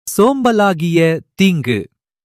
சோம்பலாகிய தீங்கு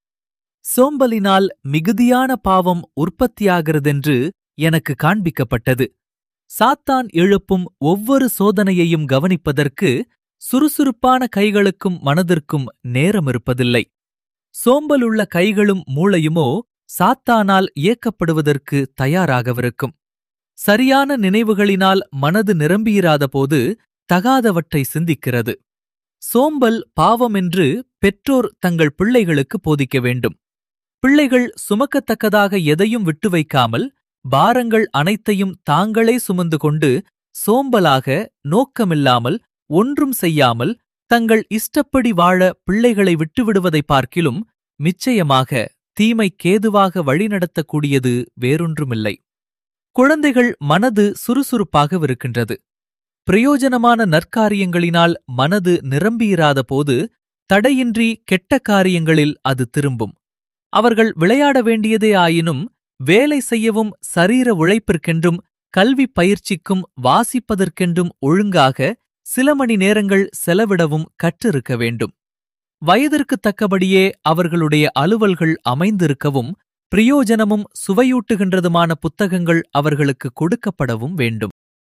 சோம்பலினால் மிகுதியான பாவம் உற்பத்தியாகிறதென்று எனக்கு காண்பிக்கப்பட்டது சாத்தான் எழுப்பும் ஒவ்வொரு சோதனையையும் கவனிப்பதற்கு சுறுசுறுப்பான கைகளுக்கும் மனதிற்கும் நேரம் இருப்பதில்லை சோம்பலுள்ள கைகளும் மூளையுமோ சாத்தானால் இயக்கப்படுவதற்கு தயாராகவிருக்கும் சரியான நினைவுகளினால் மனது நிரம்பியிராதபோது தகாதவற்றை சிந்திக்கிறது சோம்பல் பாவமென்று பெற்றோர் தங்கள் பிள்ளைகளுக்கு போதிக்க வேண்டும் பிள்ளைகள் சுமக்கத்தக்கதாக எதையும் விட்டு வைக்காமல் பாரங்கள் அனைத்தையும் தாங்களே சுமந்து கொண்டு சோம்பலாக நோக்கமில்லாமல் ஒன்றும் செய்யாமல் தங்கள் இஷ்டப்படி வாழ பிள்ளைகளை விட்டுவிடுவதை பார்க்கிலும் நிச்சயமாக தீமைக்கேதுவாக வழிநடத்தக்கூடியது வேறொன்றுமில்லை குழந்தைகள் மனது சுறுசுறுப்பாகவிருக்கின்றது பிரயோஜனமான நற்காரியங்களினால் மனது நிரம்பியிராத போது தடையின்றி கெட்ட காரியங்களில் அது திரும்பும் அவர்கள் விளையாட வேண்டியதே ஆயினும் வேலை செய்யவும் சரீர உழைப்பிற்கென்றும் கல்வி பயிற்சிக்கும் வாசிப்பதற்கென்றும் ஒழுங்காக சில மணி நேரங்கள் செலவிடவும் கற்றிருக்க வேண்டும் வயதிற்குத் தக்கபடியே அவர்களுடைய அலுவல்கள் அமைந்திருக்கவும் பிரயோஜனமும் சுவையூட்டுகின்றதுமான புத்தகங்கள் அவர்களுக்கு கொடுக்கப்படவும் வேண்டும்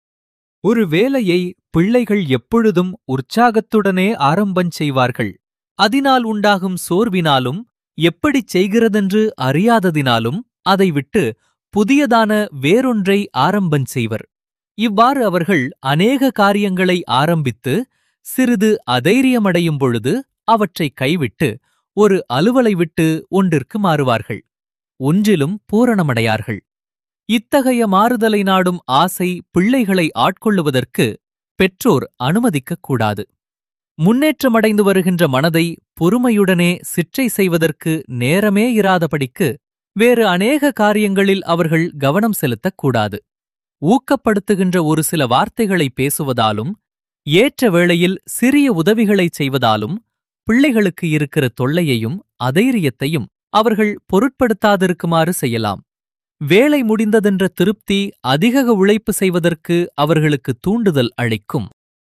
ஒரு வேலையை பிள்ளைகள் எப்பொழுதும் உற்சாகத்துடனே ஆரம்பஞ் செய்வார்கள் அதனால் உண்டாகும் சோர்வினாலும் எப்படிச் செய்கிறதென்று அறியாததினாலும் அதை விட்டு புதியதான வேறொன்றை ஆரம்பஞ் செய்வர் இவ்வாறு அவர்கள் அநேக காரியங்களை ஆரம்பித்து சிறிது அதைரியமடையும் பொழுது அவற்றை கைவிட்டு ஒரு அலுவலை விட்டு ஒன்றிற்கு மாறுவார்கள் ஒன்றிலும் பூரணமடையார்கள் இத்தகைய மாறுதலை நாடும் ஆசை பிள்ளைகளை ஆட்கொள்ளுவதற்கு பெற்றோர் அனுமதிக்கக் கூடாது முன்னேற்றமடைந்து வருகின்ற மனதை பொறுமையுடனே சிற்றை செய்வதற்கு நேரமே இராதபடிக்கு வேறு அநேக காரியங்களில் அவர்கள் கவனம் செலுத்தக் கூடாது ஊக்கப்படுத்துகின்ற ஒரு சில வார்த்தைகளை பேசுவதாலும் ஏற்ற வேளையில் சிறிய உதவிகளைச் செய்வதாலும் பிள்ளைகளுக்கு இருக்கிற தொல்லையையும் அதைரியத்தையும் அவர்கள் பொருட்படுத்தாதிருக்குமாறு செய்யலாம் வேலை முடிந்ததென்ற திருப்தி அதிக உழைப்பு செய்வதற்கு அவர்களுக்கு தூண்டுதல் அளிக்கும்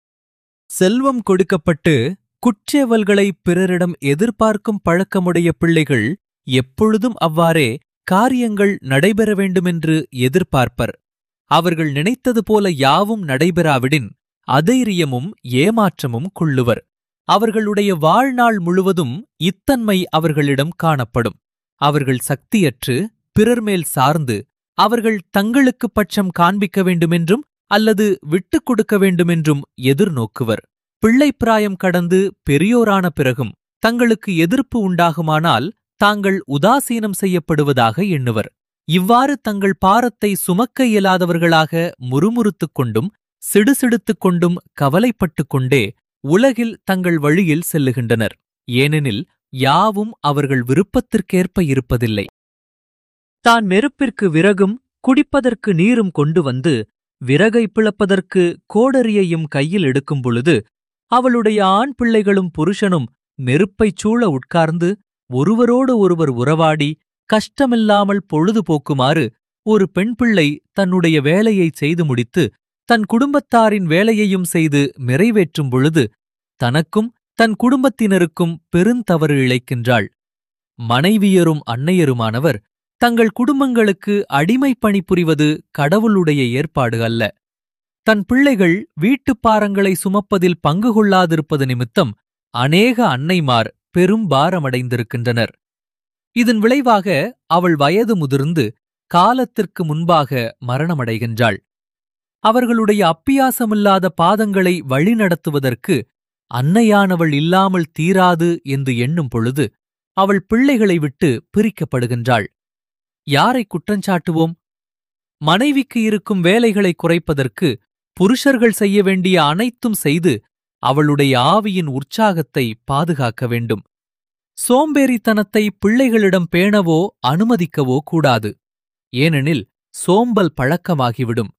செல்வம் கொடுக்கப்பட்டு குற்றேவல்களை பிறரிடம் எதிர்பார்க்கும் பழக்கமுடைய பிள்ளைகள் எப்பொழுதும் அவ்வாறே காரியங்கள் நடைபெற வேண்டுமென்று எதிர்பார்ப்பர் அவர்கள் நினைத்தது போல யாவும் நடைபெறாவிடின் அதைரியமும் ஏமாற்றமும் கொள்ளுவர் அவர்களுடைய வாழ்நாள் முழுவதும் இத்தன்மை அவர்களிடம் காணப்படும் அவர்கள் சக்தியற்று பிறர் மேல் சார்ந்து அவர்கள் தங்களுக்கு பட்சம் காண்பிக்க வேண்டுமென்றும் அல்லது விட்டுக் கொடுக்க வேண்டுமென்றும் எதிர்நோக்குவர் பிள்ளைப்பிராயம் கடந்து பெரியோரான பிறகும் தங்களுக்கு எதிர்ப்பு உண்டாகுமானால் தாங்கள் உதாசீனம் செய்யப்படுவதாக எண்ணுவர் இவ்வாறு தங்கள் பாரத்தை சுமக்க இயலாதவர்களாக முறுமுறுத்துக் கொண்டும் சிடுசிடுத்துக் கொண்டும் கவலைப்பட்டுக் கொண்டே உலகில் தங்கள் வழியில் செல்லுகின்றனர் ஏனெனில் யாவும் அவர்கள் விருப்பத்திற்கேற்ப இருப்பதில்லை தான் நெருப்பிற்கு விறகும் குடிப்பதற்கு நீரும் கொண்டு வந்து விறகை பிளப்பதற்கு கோடரியையும் கையில் எடுக்கும் பொழுது அவளுடைய ஆண் பிள்ளைகளும் புருஷனும் நெருப்பைச் சூழ உட்கார்ந்து ஒருவரோடு ஒருவர் உறவாடி கஷ்டமில்லாமல் பொழுது போக்குமாறு ஒரு பெண் பிள்ளை தன்னுடைய வேலையைச் செய்து முடித்து தன் குடும்பத்தாரின் வேலையையும் செய்து நிறைவேற்றும் பொழுது தனக்கும் தன் குடும்பத்தினருக்கும் பெருந்தவறு இழைக்கின்றாள் மனைவியரும் அன்னையருமானவர் தங்கள் குடும்பங்களுக்கு அடிமை பணி புரிவது கடவுளுடைய ஏற்பாடு அல்ல தன் பிள்ளைகள் வீட்டுப் பாரங்களை சுமப்பதில் பங்கு கொள்ளாதிருப்பது நிமித்தம் அநேக அன்னைமார் பெரும் பாரமடைந்திருக்கின்றனர் இதன் விளைவாக அவள் வயது முதிர்ந்து காலத்திற்கு முன்பாக மரணமடைகின்றாள் அவர்களுடைய அப்பியாசமில்லாத பாதங்களை வழிநடத்துவதற்கு அன்னையானவள் இல்லாமல் தீராது என்று எண்ணும் பொழுது அவள் பிள்ளைகளை விட்டு பிரிக்கப்படுகின்றாள் யாரை குற்றஞ்சாட்டுவோம் மனைவிக்கு இருக்கும் வேலைகளை குறைப்பதற்கு புருஷர்கள் செய்ய வேண்டிய அனைத்தும் செய்து அவளுடைய ஆவியின் உற்சாகத்தை பாதுகாக்க வேண்டும் சோம்பேறித்தனத்தை பிள்ளைகளிடம் பேணவோ அனுமதிக்கவோ கூடாது ஏனெனில் சோம்பல் பழக்கமாகிவிடும்